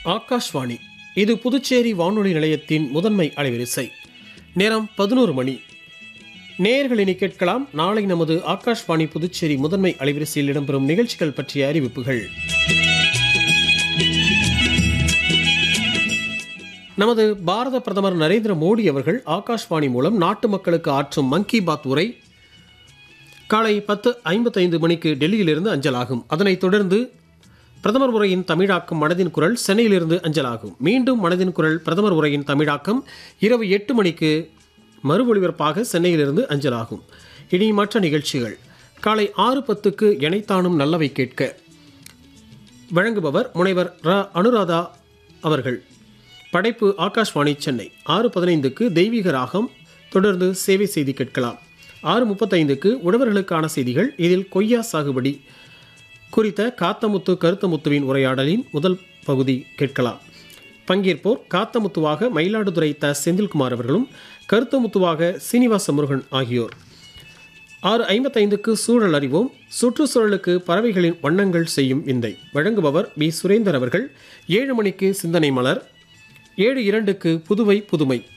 ஆகாஷ்வாணி இது புதுச்சேரி வானொலி நிலையத்தின் முதன்மை அலைவரிசை நேரம் பதினோரு மணி நேயர்களினி கேட்கலாம் நாளை நமது ஆகாஷ்வாணி புதுச்சேரி முதன்மை அலைவரிசையில் இடம்பெறும் நிகழ்ச்சிகள் பற்றிய அறிவிப்புகள் நமது பாரத பிரதமர் நரேந்திர மோடி அவர்கள் ஆகாஷ்வாணி மூலம் நாட்டு மக்களுக்கு ஆற்றும் மன் கி பாத் உரை காலை பத்து ஐம்பத்தைந்து மணிக்கு டெல்லியிலிருந்து அஞ்சலாகும் அதனைத் தொடர்ந்து பிரதமர் உரையின் தமிழாக்கம் மனதின் குரல் சென்னையிலிருந்து அஞ்சலாகும் மீண்டும் மனதின் குரல் பிரதமர் உரையின் தமிழாக்கம் இரவு எட்டு மணிக்கு மறு ஒளிபரப்பாக சென்னையிலிருந்து அஞ்சலாகும் இனி மற்ற நிகழ்ச்சிகள் காலை ஆறு பத்துக்கு எனைத்தானும் நல்லவை கேட்க வழங்குபவர் முனைவர் ர அனுராதா அவர்கள் படைப்பு ஆகாஷ்வாணி சென்னை ஆறு பதினைந்துக்கு தெய்வீக ராகம் தொடர்ந்து சேவை செய்தி கேட்கலாம் ஆறு முப்பத்தைந்துக்கு உழவர்களுக்கான செய்திகள் இதில் கொய்யா சாகுபடி குறித்த காத்தமுத்து கருத்தமுத்துவின் உரையாடலின் முதல் பகுதி கேட்கலாம் பங்கேற்போர் காத்தமுத்துவாக மயிலாடுதுறை த செந்தில்குமார் அவர்களும் கருத்தமுத்துவாக சீனிவாச முருகன் ஆகியோர் ஆறு ஐம்பத்தைந்துக்கு சூழல் அறிவோம் சுற்றுச்சூழலுக்கு பறவைகளின் வண்ணங்கள் செய்யும் விந்தை வழங்குபவர் பி சுரேந்தர் அவர்கள் ஏழு மணிக்கு சிந்தனை மலர் ஏழு இரண்டுக்கு புதுவை புதுமை